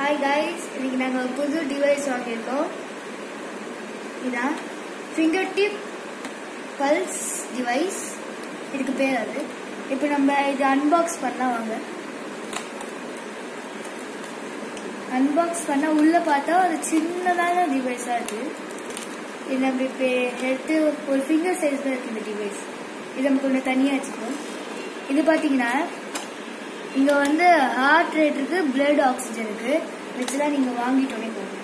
hi guys இன்னைக்கு நாங்கள் ஒரு புது டிவைஸ் வாங்கியிருக்கோம் இதான் ஃபிங்கர் டிப் பல்ஸ் டிவைஸ் இதுக்கு பேர் அது இப்போ நம்ம இது அன்பாக்ஸ் பண்ணலாம் வாங்க அன்பாக்ஸ் பண்ணால் உள்ளே பார்த்தா ஒரு சின்னதான டிவைஸாக இருக்குது இது நம்ம இப்போ எடுத்து ஒரு ஃபிங்கர் சைஸ் தான் இருக்குது இந்த டிவைஸ் இது நமக்கு ஒன்று தனியாக வச்சுக்கோம் இது பார்த்தீங்கன்னா இங்கே வந்து ஹார்ட் ரேட் இருக்கு பிளட் ஆக்சிஜன் இருக்கு வச்சுலாம் நீங்கள் வாங்கிட்டோன்னே போகும்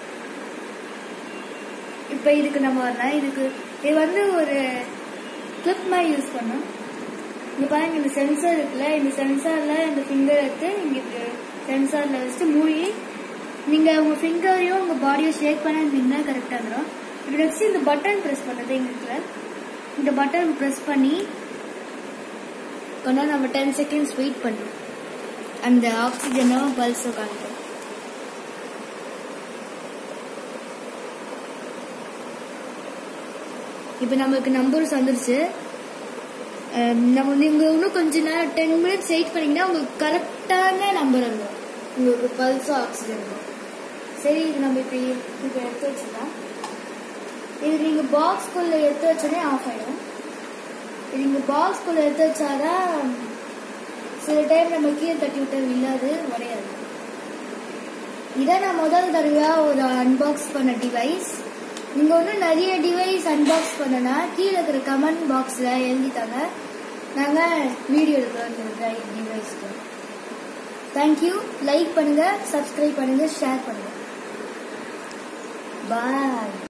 இப்போ இதுக்கு நம்ம வரலாம் இதுக்கு இது வந்து ஒரு கிளிப் மாதிரி யூஸ் பண்ணோம் இங்கே பாருங்க இந்த சென்சார் இருக்குல்ல இந்த சென்சாரில் இந்த ஃபிங்கர் எடுத்து இங்கே சென்சாரில் வச்சுட்டு மூடி நீங்கள் உங்கள் ஃபிங்கரையும் உங்கள் பாடியும் ஷேக் பண்ண இருந்தீங்கன்னா கரெக்டாக வந்துடும் இப்படி வச்சு இந்த பட்டன் ப்ரெஸ் பண்ணுறது எங்க இருக்குல்ல இந்த பட்டன் ப்ரெஸ் பண்ணி கொஞ்சம் நம்ம டென் செகண்ட்ஸ் வெயிட் பண்ணுறோம் அந்த ஆக்சிஜனும் பல்ஸும் காமிக்கும் இப்போ நமக்கு நம்பர்ஸ் வந்துருச்சு அஹ் நம்ம வந்து இங்க இன்னும் கொஞ்ச நேரம் டென் மினிட்ஸ் வெயிட் பண்ணீங்கன்னா உங்களுக்கு கரெக்டான நம்பர் வந்துடும் உங்களுக்கு பல்ஸும் ஆக்சிஜனும் சரி இது நம்ம இப்போ இப்போ எடுத்து வச்சுக்கலாம் இது நீங்கள் பாக்ஸ்குள்ளே எடுத்து வச்சோடனே ஆஃப் ஆயிடும் இது நீங்கள் பாக்ஸ்குள்ளே எடுத்து வச்சாதான் சில டைம் நம்ம கீழே தட்டி விட்டா விழாது உடையாது இதான் நான் முதல் தடவையாக ஒரு அன்பாக்ஸ் பண்ண டிவைஸ் நீங்கள் ஒன்றும் நிறைய டிவைஸ் அன்பாக்ஸ் பண்ணனா கீழே இருக்கிற கமெண்ட் பாக்ஸில் எழுதித்தாங்க நாங்கள் வீடியோ எடுக்கிறோம் இந்த டிவைஸ்க்கு தேங்க்யூ லைக் பண்ணுங்கள் சப்ஸ்கிரைப் பண்ணுங்கள் ஷேர் பண்ணுங்கள் பாய்